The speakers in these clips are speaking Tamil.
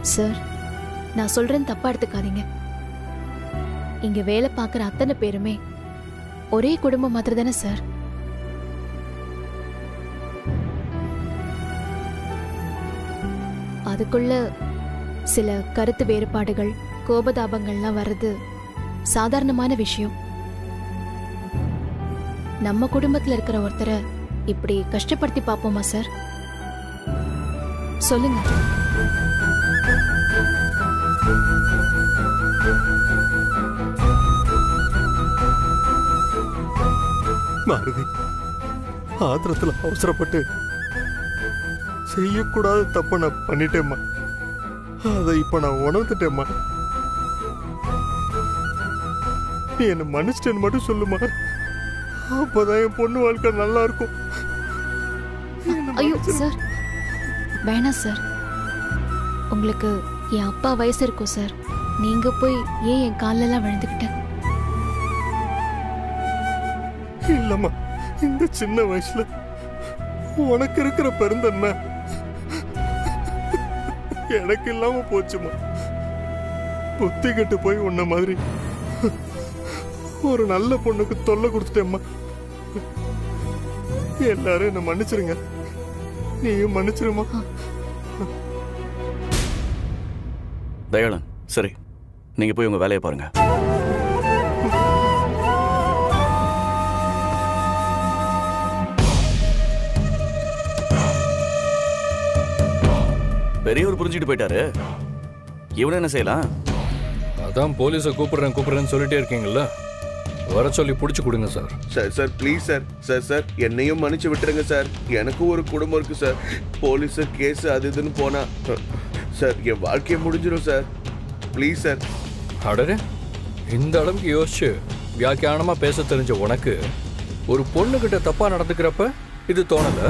சார் நான் சொல்றேன் தப்பா எடுத்துக்காதீங்க இங்க வேலை பார்க்குற அத்தனை பேருமே ஒரே குடும்பம் மாதிரி தானே சார் அதுக்குள்ள சில கருத்து வேறுபாடுகள் கோபதாபங்கள்லாம் வர்றது சாதாரணமான விஷயம் நம்ம குடும்பத்துல இருக்கிற ஒருத்தரை இப்படி கஷ்டப்படுத்தி பார்ப்போமா சார் சொல்லுங்க மாருதி ஆத்திரத்துல அவசரப்பட்டு செய்யக்கூடாத தப்ப நான் பண்ணிட்டேம்மா அதை இப்ப நான் உணர்ந்துட்டேம்மா நீ என்ன மன்னிச்சிட்டேன்னு மட்டும் சொல்லுமா அப்பதான் என் பொண்ணு வாழ்க்கை நல்லா இருக்கும் என்னை ஐயோ மன்னிச்சிரு. சார் வேணாம் சார் உங்களுக்கு என் அப்பா வயசு இருக்கும் சார் நீங்க போய் ஏன் என் காலெல்லாம் விழுந்துக்கிட்ட இல்லம்மா இந்த சின்ன வயசுல உனக்கு இருக்கிற பெருந்தன்மை எனக்கு இல்லாம போச்சுமா புத்தி கெட்டு போய் உன்ன மாதிரி ஒரு நல்ல பொண்ணுக்கு தொல்லை கொடுத்துட்டேம்மா எல்லாரும் என்ன மன்னிச்சிருங்க நீயும் மன்னிச்சிருமா தயாளன் சரி நீங்க போய் உங்க வேலையை பாருங்க பெரியவர் புரிஞ்சுட்டு போயிட்டாரு இவனை என்ன செய்யலாம் அதான் போலீஸை கூப்பிடுறேன் கூப்பிடுறேன்னு சொல்லிட்டே இருக்கீங்கல்ல வர சொல்லி பிடிச்சி கொடுங்க sir sir sir please sir sir sir என்னையும் மன்னிச்சு விட்டுருங்க சார் எனக்கும் ஒரு குடும்பம் இருக்கு சார் போலீஸ் கேஸ் அது இதுன்னு போனா சார் என் வாழ்க்கையை முடிஞ்சிடும் சார் ப்ளீஸ் சார் அடரே இந்த அளவுக்கு யோசிச்சு வியாக்கியானமா பேச தெரிஞ்ச உனக்கு ஒரு பொண்ணுகிட்ட தப்பா நடந்துக்கிறப்ப இது தோணல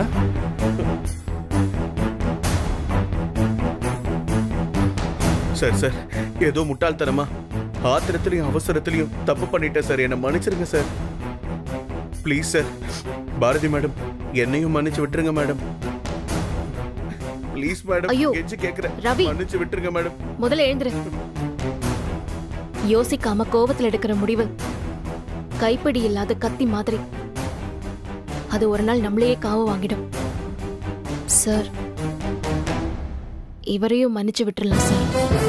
சார் சார் ஏதோ முட்டாள்தனமா ஆத்திரத்திலையும் அவசரத்திலையும் தப்பு பண்ணிட்டேன் சார் என்னை மன்னிச்சிருங்க sir please sir Bharathi madam என்னையும் மன்னிச்சு விட்டுருங்க மேடம் ப்ளீஸ் மேடம் ஐயோ, கெஞ்சி கேக்குறேன் ரவி. மன்னிச்சு விட்டுருங்க மேடம் முதல்ல எழுந்துரு யோசிக்காம கோவத்துல எடுக்கிற முடிவு கைப்பிடி இல்லாத கத்தி மாதிரி அது ஒரு நாள் நம்மளையே காவு வாங்கிடும் சார் இவரையும் மன்னிச்சு விட்டுறலாம் சார்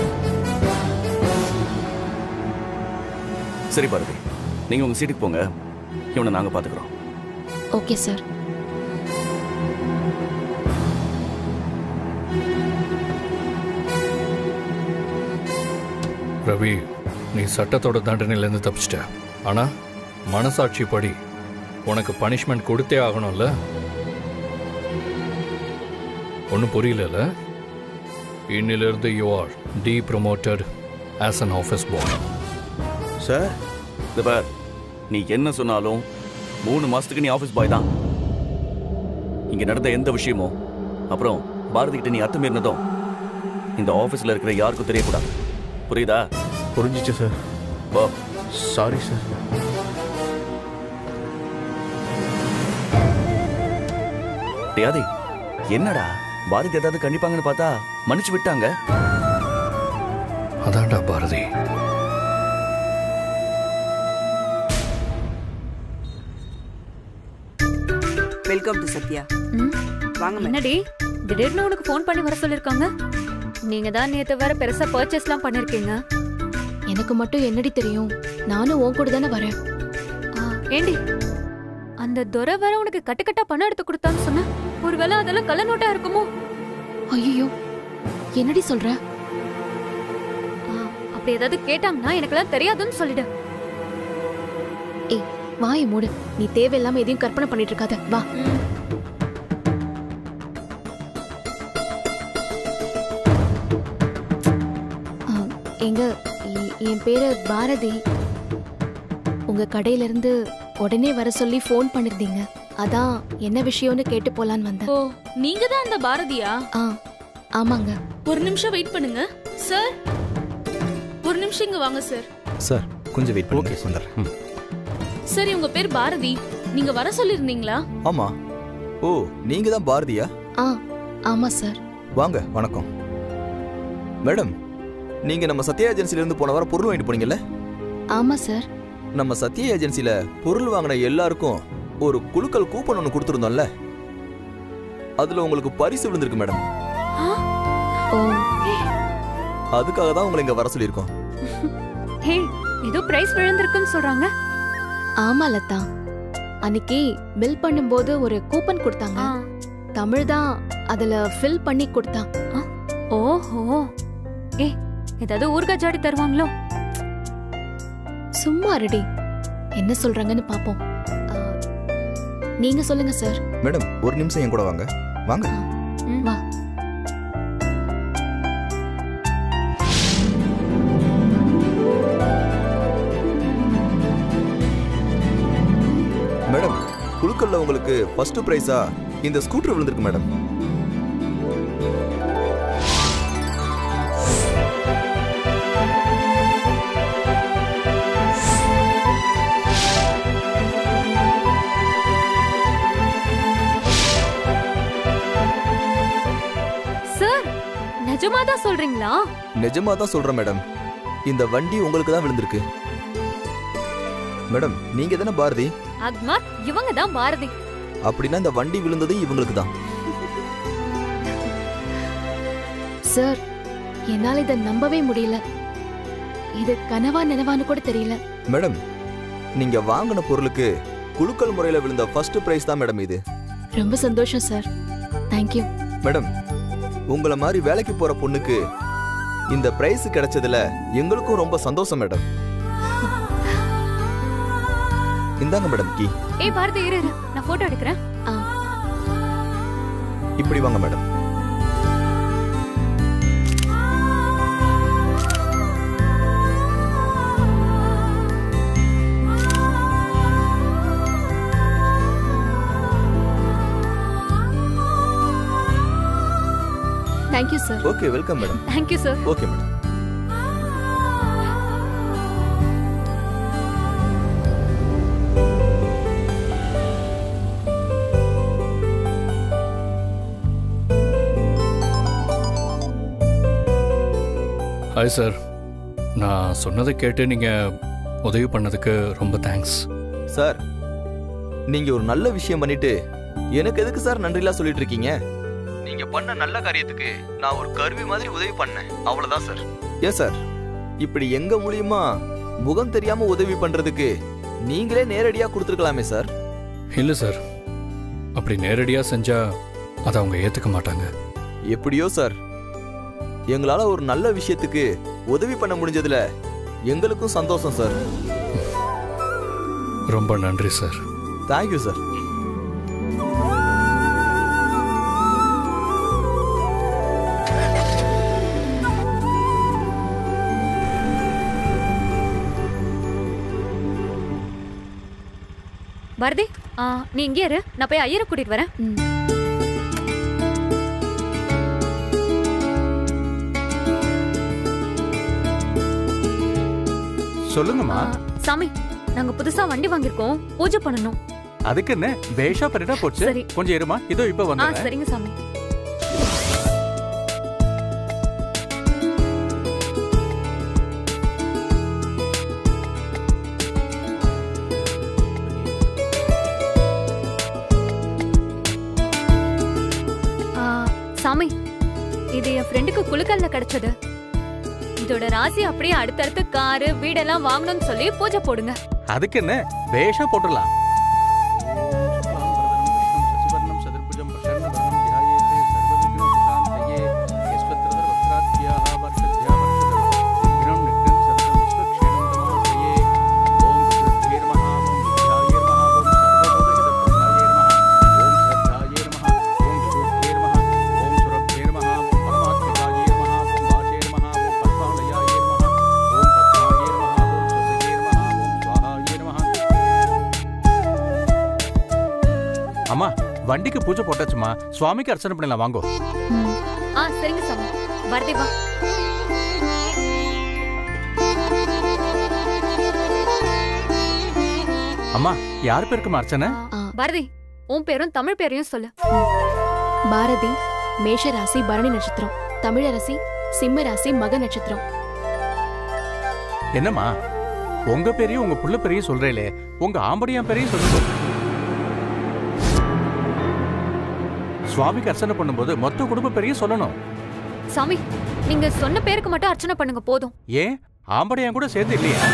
சரி பாரதி நீங்க உங்க சீட்டுக்கு போங்க இவனை நாங்க பாத்துக்கிறோம் ஓகே சார் ரவி நீ சட்டத்தோட தண்டனையிலேருந்து தப்பிச்சிட்ட ஆனா மனசாட்சி படி உனக்கு பனிஷ்மெண்ட் கொடுத்தே ஆகணும்ல ஒன்றும் புரியலல்ல இன்னிலிருந்து you are the promoted as an office boy sir இந்த பார் நீ என்ன சொன்னாலும் மூணு மாசத்துக்கு நீ ஆபீஸ் பாய் தான் இங்க நடந்த எந்த விஷயமோ அப்புறம் பாரதி கிட்ட நீ அத்துமீறினதும் இந்த ஆபீஸ்ல இருக்கிற யாருக்கும் தெரியக்கூடாது புரியுதா புரிஞ்சிச்சு சார் போ சாரி சார் டேய் என்னடா பாரதி ஏதாவது கண்டிப்பாங்கன்னு பார்த்தா மன்னிச்சு விட்டாங்க அதான்டா பாரதி வெல்கம் டு சத்யா ம், வாங்க மேடம் என்னடி திடீர்னு உனக்கு ஃபோன் பண்ணி வர சொல்லிருக்காங்க நீங்க தான் நேத்து வேற பெருசா பர்ச்சேஸ்லாம் பண்ணிருக்கீங்க எனக்கு மட்டும் என்னடி தெரியும் நானும் உன் கூட தானே வரேன் ஆ, ஏண்டி அந்த துரை வேற உனக்கு கட்டுக்கட்டா பணம் எடுத்து கொடுத்தான்னு சொன்ன ஒருவேளை அதெல்லாம் கள்ள நோட்டா இருக்குமோ ஐயோ என்னடி சொல்ற ஆ, அப்படி ஏதாவது கேட்டாங்கன்னா எனக்கெல்லாம் தெரியாதுன்னு சொல்லிடு ஏய் வாயை மூடு நீ தேவையில்லாம எதையும் கற்பனை பண்ணிட்டு இருக்காத வா ம். ஆ, எங்க எ- என் பேரு பாரதி உங்க கடையில இருந்து உடனே வர சொல்லி ஃபோன் பண்ணிருந்தீங்க அதான் என்ன விஷயம்னு கேட்டு போலான்னு வந்தேன் ஓ நீங்க தான் அந்த பாரதியா ஆ ஆமாங்க ஒரு நிமிஷம் வெயிட் பண்ணுங்க சார் ஒரு நிமிஷம் இங்க வாங்க சார் சார் கொஞ்சம் வெயிட் பண்ணுங்க வந்துடுறேன் சரி உங்க பேர் பாரதி நீங்க வர சொல்லிருந்தீங்களா ஆமா ஓ நீங்க தான் பாரதியா ஆ ஆமா சார் வாங்க வணக்கம் மேடம் நீங்க நம்ம சத்யா ஏஜென்சில இருந்து போன வாரம் பொருள் வாங்கிட்டு போனீங்கல்ல ஆமா சார் நம்ம சத்யா ஏஜென்சில பொருள் வாங்கின எல்லாருக்கும் ஒரு குலுக்கல் கூப்பன் ஒன்று கொடுத்துருந்தோம்ல அதுல உங்களுக்கு பரிசு விழுந்திருக்கு மேடம் ஓ அதுக்காக தான் உங்களை இங்க வர சொல்லியிருக்கோம் ஹே ஏதோ பிரைஸ் விழுந்திருக்குன்னு சொல்றாங்க ஆமா லதா அன்னைக்கு பில் பண்ணும்போது ஒரு கூப்பன் கொடுத்தாங்க ஆ. தமிழ் தான் அதுல ஃபில் பண்ணி கொடுத்தான் ஓஹோ ஏ ஏதாவது ஊர்கா ஜாடி தருவாங்களோ சும்மா ரெடி என்ன சொல்றாங்கன்னு பாப்போம் ஆ, நீங்க சொல்லுங்க சார் மேடம் ஒரு நிமிஷம் என் கூட வாங்க வாங்க ம். வா மேடம் குலுக்கல்ல உங்களுக்கு ஃபர்ஸ்ட் பிரைஸா இந்த ஸ்கூட்டர் விழுந்திருக்கு மேடம் சார் நிஜமா தான் சொல்றீங்களா நிஜமா தான் சொல்றேன் மேடம் இந்த வண்டி உங்களுக்கு தான் விழுந்திருக்கு மேடம் நீங்க தானே பாரதி அக்மார் இவங்க தான் பாரதி அப்படின்னா இந்த வண்டி விழுந்தது இவங்களுக்கு தான் சார் என்னால இதை நம்பவே முடியல இது கனவா நினைவான்னு கூட தெரியல மேடம் நீங்க வாங்கின பொருளுக்கு குலுக்கல் முறையில விழுந்த ஃபர்ஸ்ட் பிரைஸ் தான் மேடம் இது ரொம்ப சந்தோஷம் சார் தேங்க்யூ மேடம் உங்கள மாதிரி வேலைக்கு போற பொண்ணுக்கு இந்த பிரைஸ் கிடைச்சதுல எங்களுக்கும் ரொம்ப சந்தோஷம் மேடம் இந்தாங்க மேடம் கீ ஏய் பாரதி இரு இரு. நான் போட்டோ எடுக்கிறேன் ஆ இப்படி வாங்க madam thank you sir okay welcome madam thank you sir okay madam hi sir நான் சொன்னதை கேட்டு நீங்கள் உதவி பண்ணதுக்கு ரொம்ப தேங்க்ஸ் சார் நீங்க ஒரு நல்ல விஷயம் பண்ணிட்டு எனக்கு எதுக்கு சார் நன்றிலாம் சொல்லிட்டு இருக்கீங்க நீங்க பண்ண நல்ல காரியத்துக்கு நான் ஒரு கருவி மாதிரி உதவி பண்ணேன் அவ்வளவுதான் சார் ஏன் சார் இப்படி எங்க மூலியமா முகம் தெரியாம உதவி பண்றதுக்கு நீங்களே நேரடியா கொடுத்துருக்கலாமே சார் இல்லை சார் அப்படி நேரடியாக செஞ்சால் அதை அவங்க ஏற்றுக்க மாட்டாங்க எப்படியோ சார் எங்களால ஒரு நல்ல விஷயத்துக்கு உதவி பண்ண முடிஞ்சதுல எங்களுக்கும் சந்தோஷம் சார் ரொம்ப நன்றி சார் தேங்க்யூ சார் பாரதி ஆ, நீ இங்கே இரு நான் போய் ஐயரை கூட்டிட்டு வரேன் ம் சொல்லுங்கம்மா ஆ, சாமி நாங்க புதுசா வண்டி வாங்கியிருக்கோம் பூஜை பண்ணணும் அதுக்கு என்ன பேஷா பண்ணிட்டா போச்சு சரி. கொஞ்சம் இருமா இதோ இப்ப ஆ வந்து சரிங்க சாமி ஆ, சாமி இது என் ஃப்ரெண்டுக்கு குலுக்கல்ல கிடைச்சது இதோட ராசி அப்படியே அடுத்தடுத்து காரு வீடெல்லாம் வாங்கணும்னு சொல்லி பூஜை போடுங்க அதுக்கு என்ன பேஷா போட்டுடலாம் அம்மா வண்டிக்கு பூஜை போட்டாச்சுமா சுவாமிக்கு அர்ச்சனை பண்ணலாம் வாங்கோ ம் ஆ சரிங்க சாமி பாரதி வா அம்மா யார் பேருக்குமா அர்ச்சனை ஆ பாரதி உன் பேரும் தமிழ் பேரையும் சொல்லு பாரதி மேஷ ராசி பரணி நட்சத்திரம் தமிழரசி சிம்ம ராசி மக நட்சத்திரம் என்னம்மா உங்க பேரையும் உங்க புள்ள பேரையும் சொல்றேலே உங்க ஆம்படியான் பேரையும் சொல்லுங்க சுவாமிக்கு அர்ச்சனை பண்ணும்போது மொத்த குடும்ப பேரையும் சொல்லணும் சாமி நீங்க சொன்ன பேருக்கு மட்டும் அர்ச்சனை பண்ணுங்க போதும் ஏன் ஆம்படையான் கூட சேர்ந்து இல்லையா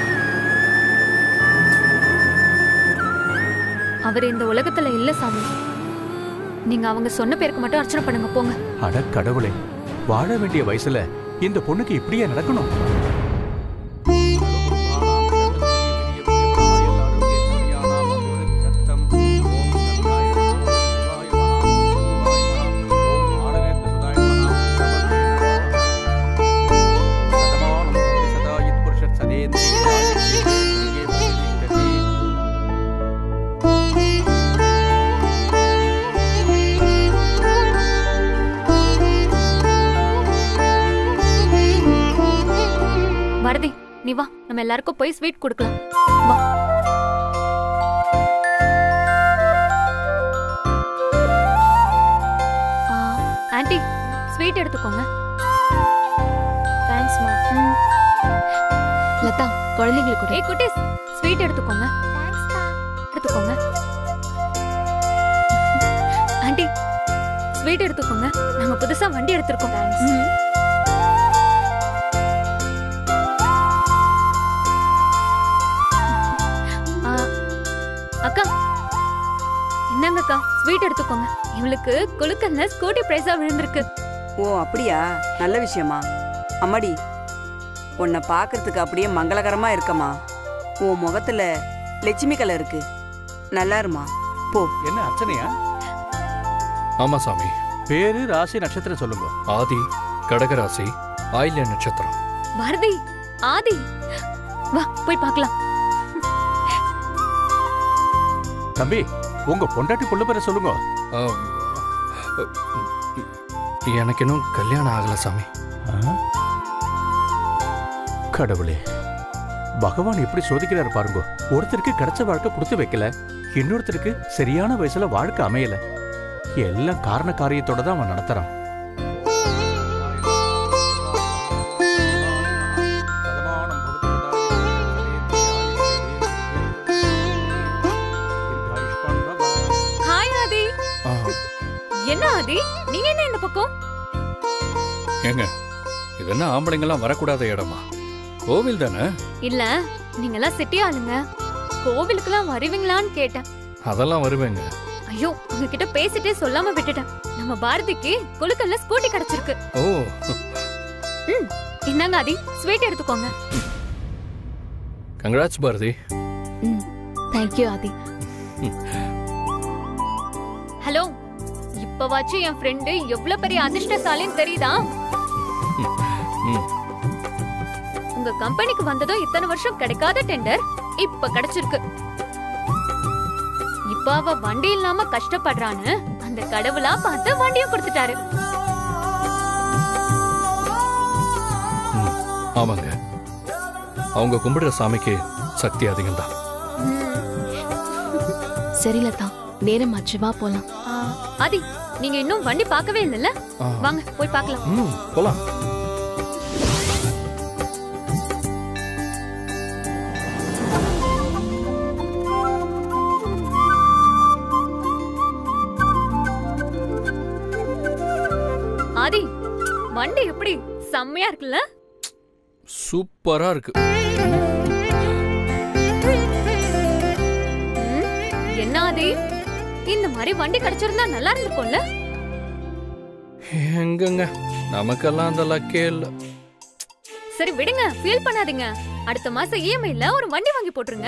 அவர் இந்த உலகத்துல இல்ல சாமி நீங்க அவங்க சொன்ன பேருக்கு மட்டும் அர்ச்சனை பண்ணுங்க போங்க அட கடவுளே வாழ வேண்டிய வயசுல இந்த பொண்ணுக்கு இப்படியே நடக்கணும் வரதி நீ வா நம்ம எல்லாருக்கும் போய் ஸ்வீட் கொடுக்கலாம் வா ஆ, ஆன்ட்டி ஸ்வீட் எடுத்துக்கோங்க தேங்க்ஸ்மா லதா குழந்தைங்களுக்கு கூட ஏய் குட்டீஸ் ஸ்வீட் எடுத்துக்கோங்க எடுத்துக்கோங்க ஆன்ட்டி ஸ்வீட் எடுத்துக்கோங்க நாங்க புதுசா வண்டி எடுத்திருக்கோம் ம். ஆ, அக்கா என்னங்க அக்கா ஸ்வீட் எடுத்துக்கோங்க இவளுக்கு குலுக்கல்ல ஸ்கூட்டி பிரைஸா விழுந்திருக்கு ஓ அப்படியா நல்ல விஷயமா அம்மாடி உன்னை பார்க்கறதுக்கு அப்படியே மங்களகரமா இருக்கமா உன் முகத்துல லட்சுமி கலை இருக்கு நல்லா இருமா போ என்ன அர்ச்சனையா ஆமா சாமி பேரு ராசி நட்சத்திரம் சொல்லுங்க ஆதி கடகராசி ஆயில்ய நட்சத்திரம் பாரதி ஆதி வா போய் பார்க்கலாம் தம்பி உங்க பொண்டாட்டி புள்ள பேரை சொல்லுங்க ஆ, எனக்கு இன்னும் கல்யாணம் ஆகல சாமி ஆ? கடவுளே பகவான் எப்படி சோதிக்கிறாரு பாருங்க ஒருத்தருக்கு கிடைச்ச வாழ்க்கை கொடுத்து வைக்கல இன்னொருத்தருக்கு சரியான வயசுல வாழ்க்கை அமையல எல்லாம் காரண காரியத்தோட தான் அவன் நடத்துறான் ஹாய் ஆதி ஆ, என்ன ஆதி நீங்க என்ன இந்த பக்கம் ஏங்க இது என்ன ஆம்பளைங்கெல்லாம் வரக்கூடாத இடமா கோவில் தானே இல்ல நீங்க எல்லாம் சிட்டி ஆளுங்க கோவிலுக்கெல்லாம் வருவீங்களான்னு கேட்டேன் அதெல்லாம் வருவேங்க ஐயோ உங்ககிட்ட பேசிட்டே சொல்லாம விட்டுட்டேன் நம்ம பாரதிக்கு குலுக்கல்ல ஸ்கூட்டி கிடைச்சிருக்கு ஓ ம் இந்தாங்க ஆதி ஸ்வீட் எடுத்துக்கோங்க கங்க்ராட்ஸ் பாரதி ம் தேங்க்யூ ஆதி ஹலோ இப்பவாச்சும் என் ஃப்ரெண்டு எவ்வளவு பெரிய அதிர்ஷ்டசாலின்னு தெரியுதா ம் உங்க கம்பெனிக்கு வந்ததும் இத்தனை வருஷம் கிடைக்காத டெண்டர் இப்ப கிடைச்சிருக்கு இப்ப அவ வண்டி இல்லாம கஷ்டப்படுறான்னு அந்த கடவுளா பார்த்து வண்டியும் கொடுத்துட்டாரு ஆமாங்க அவங்க கும்பிடுற சாமிக்கு சக்தி அதிகம்தான் சரி லதா நேரமாச்சு வா போலாம் ஆ, ஆதி நீங்க இன்னும் வண்டி பார்க்கவே இல்லைல்ல ஆ. வாங்க போய் பார்க்கலாம் ம் போலாம் ஆதி வண்டி எப்படி செம்மையா இருக்குல்ல சூப்பரா இருக்கு ம், என்ன ஆதி இந்த மாதிரி வண்டி கிடைச்சிருந்தா நல்லா இருந்திருக்கும்ல எங்கங்க நமக்கெல்லாம் அந்த லக்கே இல்ல சரி விடுங்க ஃபீல் பண்ணாதீங்க அடுத்த மாசம் இஎம்ஐல ஒரு வண்டி வாங்கி போட்டுருங்க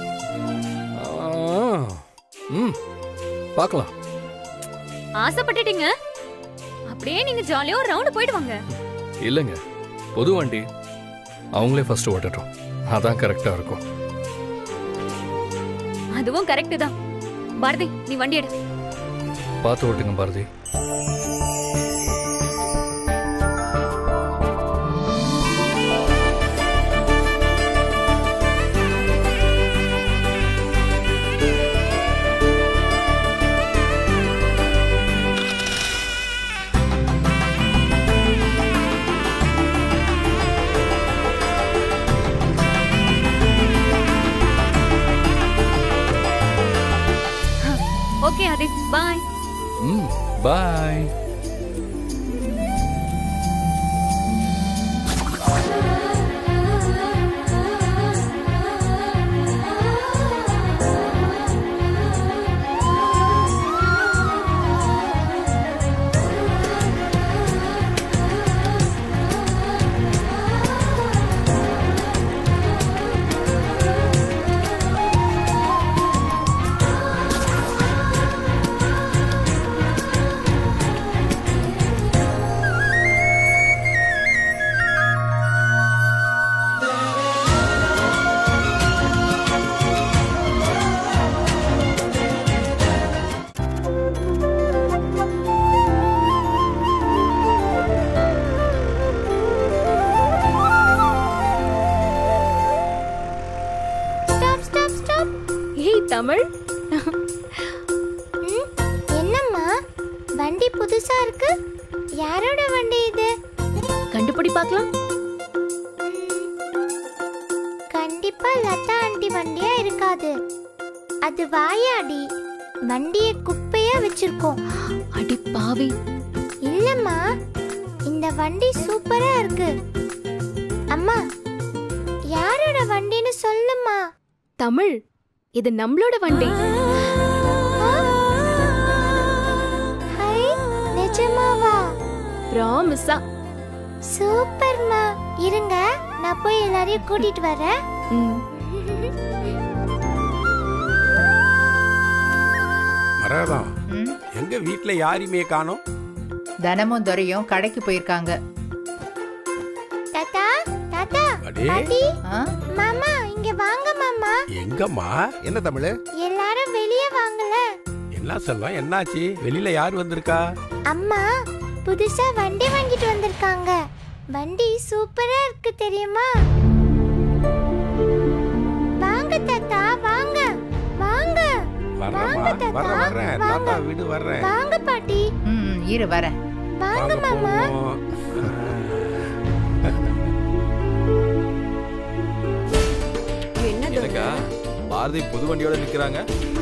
ஆ, ம் பார்க்கலாம் ஆசைப்பட்டுட்டீங்க அப்படியே நீங்க ஜாலியா ஒரு ரவுண்ட் போயிட்டு வாங்க இல்லைங்க புது வண்டி அவங்களே ஃபர்ஸ்ட் ஓட்டட்டும் அதான் கரெக்டா இருக்கும் அதுவும் கரெக்ட் தான் பாரதி நீ வண்டி எடு பார்த்து ஓட்டுங்க Bharathi bye stop stop stop ஏய் தமிழ் என்னம்மா வண்டி புதுசா இருக்கு யாரோட வண்டி இது கண்டுபிடி பார்க்கலாம் கண்டிப்பா லதா ஆண்டி வண்டியா இருக்காது அது வாயாடி வண்டியை குப்பையா வச்சிருக்கோம் அடி பாவி இல்லம்மா இந்த வண்டி சூப்பரா இருக்கு அம்மா யாரோட வண்டின்னு சொல்லுமா தமிழ் இது நம்மளோட வண்டி ஹை நிஜமாவா ப்ராமிஸா சூப்பர்மா இருங்க நான் போய் எல்லாரையும் கூட்டிட்டு வரேன் ம் மரகதம் எங்க வீட்ல யாரையுமே காணோம் தனமும் துரையும் கடைக்கு போயிருக்காங்க தாத்தா தாத்தா அடே. பாட்டி ஆ? மாமா இங்க வாங்க மாமா எங்கம்மா என்ன தமிழ் எல்லாரும் வெளியே வாங்கல என்ன செல்லம் என்னாச்சு வெளியில யார் வந்திருக்கா அம்மா புதுசா வண்டி வாங்கிட்டு வந்திருக்காங்க வண்டி சூப்பரா இருக்கு தெரியுமா வாங்க தாத்தா வாங்க வாங்க வர்றேம்மா வாங்க தாத்தா, வர்றேன் வர்றேன் வாங்க. தாத்தா வீடு வர்றேன் வாங்க பாட்டி ம் இரு வரேன் வாங்க மாமா போவோம். என்னக்கா பாரதி புது வண்டியோட நிக்கிறாங்க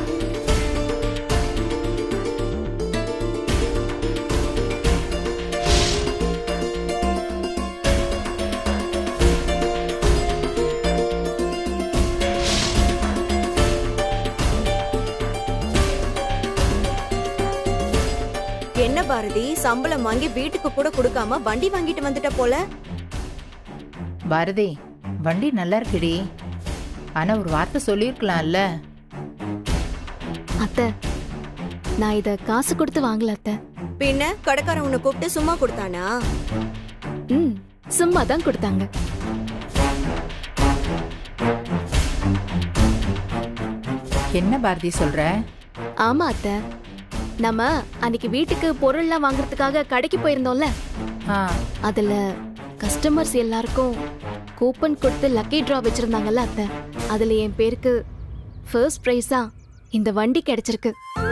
என்ன பாரதி சம்பளம் வாங்கி வீட்டுக்கு கூட கொடுக்காம வண்டி வாங்கிட்டு வந்துட்ட போல பாரதி வண்டி நல்லா இருக்குடி ஆனா ஒரு வார்த்தை சொல்லியிருக்கலாம்ல அத்தை நான் இத காசு கொடுத்து வாங்கல அத்தை பின்ன கடைக்காரன் உன்னை கூப்பிட்டு சும்மா கொடுத்தானா ம் சும்மா தான் கொடுத்தாங்க என்ன பாரதி சொல்ற ஆமா அத்தை நம்ம அன்னைக்கு வீட்டுக்கு பொருள்லாம் வாங்குறதுக்காக கடைக்கு போயிருந்தோம்ல ஆ அதுல கஸ்டமர்ஸ் எல்லாருக்கும் கூப்பன் கொடுத்து லக்கி டிரா வச்சிருந்தாங்கல்ல அத்தை அதுல என் பேருக்கு ஃபர்ஸ்ட் ப்ரைஸா இந்த வண்டி கிடைச்சிருக்கு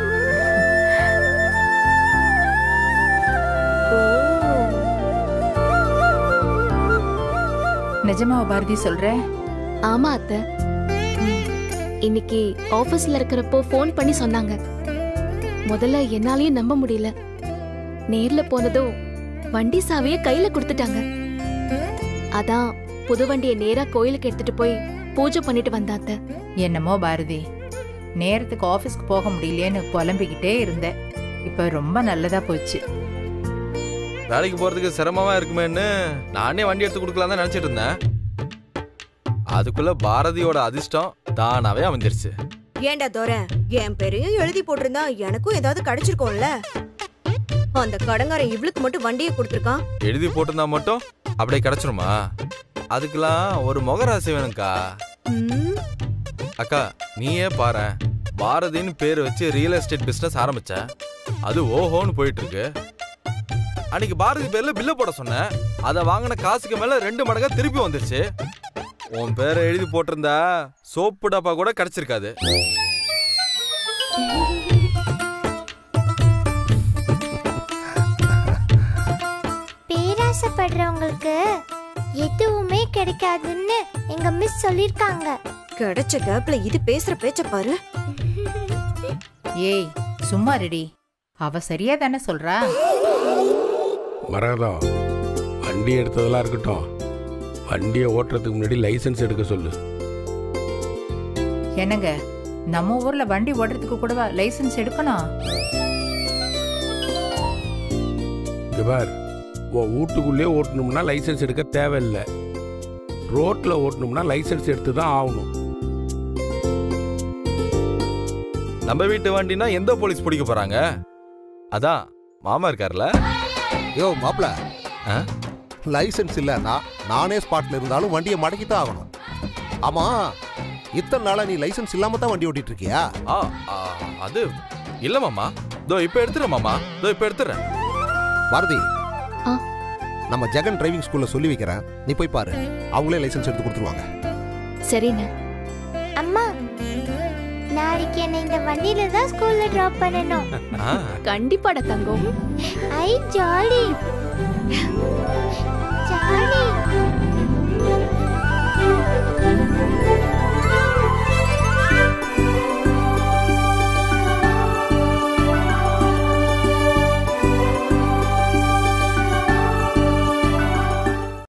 நிஜமாவா பாரதி சொல்ற ஆமா அத்தை ம். இன்னைக்கு ஆபீஸ்ல இருக்கிறப்போ ஃபோன் பண்ணி சொன்னாங்க முதல்ல என்னாலயும் நம்ப முடியல நேர்ல போனதும் வண்டி சாவிய கையில கொடுத்துட்டாங்க அதான் புது வண்டியை நேரா கோயிலுக்கு எடுத்துட்டு போய் பூஜை பண்ணிட்டு வந்தாத்த என்னமோ பாரதி நேரத்துக்கு ஆபீஸ்க்கு போக முடியலையேன்னு புலம்பிக்கிட்டே இருந்தேன் இப்ப ரொம்ப நல்லதா போச்சு வேலைக்கு போறதுக்கு சிரமமா இருக்குமேன்னு நானே வண்டி எடுத்து கொடுக்கலாம் தான் நினைச்சிட்டு இருந்தேன் அதுக்குள்ள பாரதியோட அதிர்ஷ்டம் தானாவே அமைஞ்சிருச்சு ஏன்டா தோர என் பேரையும் எழுதி போட்டிருந்தா எனக்கும் ஏதாவது கிடைச்சிருக்கும்ல அந்த கடங்காரன் இவளுக்கு மட்டும் வண்டியை கொடுத்துருக்கான் எழுதி போட்டிருந்தா மட்டும் அப்படியே கிடைச்சிருமா அதுக்கெல்லாம் ஒரு முகராசி வேணும்க்கா ம், அக்கா நீயே பாரு பாரதின்னு பேர் வச்சு ரியல் எஸ்டேட் பிசினஸ் ஆரம்பிச்ச அது ஓஹோன்னு போயிட்டு இருக்கு அன்னைக்கு பாரதி பேர்ல பில்ல போட சொன்னேன் அதை வாங்கின காசுக்கு மேல ரெண்டு மடங்கா திருப்பி வந்துருச்சு உன் பேரை எழுதி போட்டிருந்தா சோப்பு டப்பா கூட கிடைச்சிருக்காது பேராசைப்படுறவங்களுக்கு எதுவுமே கிடைக்காதுன்னு எங்க மிஸ் சொல்லிருக்காங்க கிடைச்ச கேப்ல இது பேசுற பேச்ச பாரு ஏய் சும்மா ரெடி அவ சரியா தானே சொல்றா மரகதம் வண்டி எடுத்ததெல்லாம் இருக்கட்டும் வண்டியை ஓட்டுறதுக்கு முன்னாடி லைசென்ஸ் எடுக்க சொல்லு என்னங்க நம்ம ஊர்ல வண்டி ஓட்டுறதுக்கு கூடவா லைசென்ஸ் எடுக்கணும் இங்க பார் உன் வீட்டுக்குள்ளேயே ஓட்டணும்னா லைசென்ஸ் எடுக்க தேவையில்லை ரோட்ல ஓட்டணும்னா லைசென்ஸ் எடுத்து தான் ஆகணும் நம்ம வீட்டு வண்டினா எந்த போலீஸ் பிடிக்க போறாங்க அதான் மாமா இருக்கார்ல யோ மாப்ள லைசென்ஸ் இல்லைன்னா நானே ஸ்பாட்ல இருந்தாலும் வண்டியை மடக்கி தான் ஆகணும் ஆமா இத்தனை நாளா நீ லைசென்ஸ் இல்லாம தான் வண்டி ஓட்டிட்டு இருக்கியா ஆ ஆ, அது இல்ல மாமா இதோ இப்ப எடுத்துறேன் மாமா இதோ இப்ப எடுத்துறேன் பாரதி நம்ம ஜெகன் டிரைவிங் ஸ்கூல்ல சொல்லி வைக்கிறேன் நீ போய் பாரு அவங்களே லைசென்ஸ் எடுத்து கொடுத்துருவாங்க சரிண்ணே அம்மா நாளைக்கு என்னை இந்த வண்டியில தான் ஸ்கூல்ல டிராப் பண்ணணும் கண்டிப்பாடா தங்கம் ஐ ஜாலி